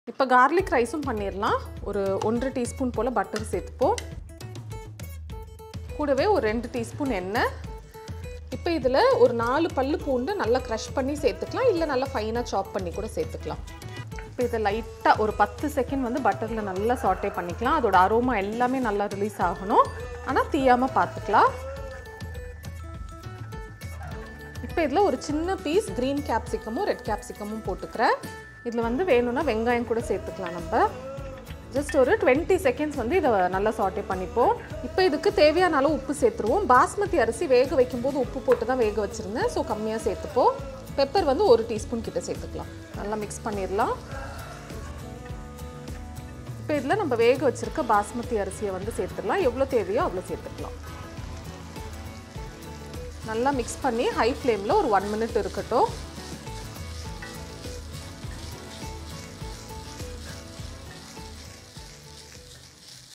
இப்போ கார்லிக் ரைஸும் பண்ணிடலாம் ஒரு ஒன்றரை டீஸ்பூன் போல் பட்டர் சேர்த்துப்போம் கூடவே ஒரு ரெண்டு டீஸ்பூன் எண்ணெய் இப்போ இதில் ஒரு நாலு பல்லு பூண்டு நல்லா க்ரஷ் பண்ணி சேர்த்துக்கலாம் இல்லை நல்லா ஃபைனாக சாப் பண்ணி கூட சேர்த்துக்கலாம் இப்போ இதை லைட்டாக ஒரு பத்து செகண்ட் வந்து பட்டரில் நல்லா சாட்டே பண்ணிக்கலாம் அதோட அரோமா எல்லாமே நல்லா ரிலீஸ் ஆகணும் ஆனால் தீயாமல் பார்த்துக்கலாம் இப்போ இதில் ஒரு சின்ன பீஸ் க்ரீன் கேப்சிகமும் ரெட் கேப்சிகமும் போட்டுக்கிறேன் இதில் வந்து வேணும்னா வெங்காயம் கூட சேர்த்துக்கலாம் நம்ம ஜஸ்ட் ஒரு டுவெண்ட்டி செகண்ட்ஸ் வந்து இதை நல்லா சாட்டே பண்ணிப்போம் இப்போ இதுக்கு தேவையான அளவு உப்பு சேர்த்துருவோம் பாஸ்மதி அரிசி வேக வைக்கும்போது உப்பு போட்டு தான் வேக வச்சுருந்தேன் ஸோ கம்மியாக சேர்த்துப்போம் பெப்பர் வந்து ஒரு டீஸ்பூன் கிட்ட சேர்த்துக்கலாம் நல்லா மிக்ஸ் பண்ணிடலாம் இப்போ இதில் நம்ம வேக வச்சுருக்க பாஸ்மதி அரிசியை வந்து சேர்த்துடலாம் எவ்வளோ தேவையோ அவ்வளோ சேர்த்துக்கலாம் நல்லா மிக்ஸ் பண்ணி ஹை ஃப்ளேமில் ஒரு ஒன் மினிட் இருக்கட்டும்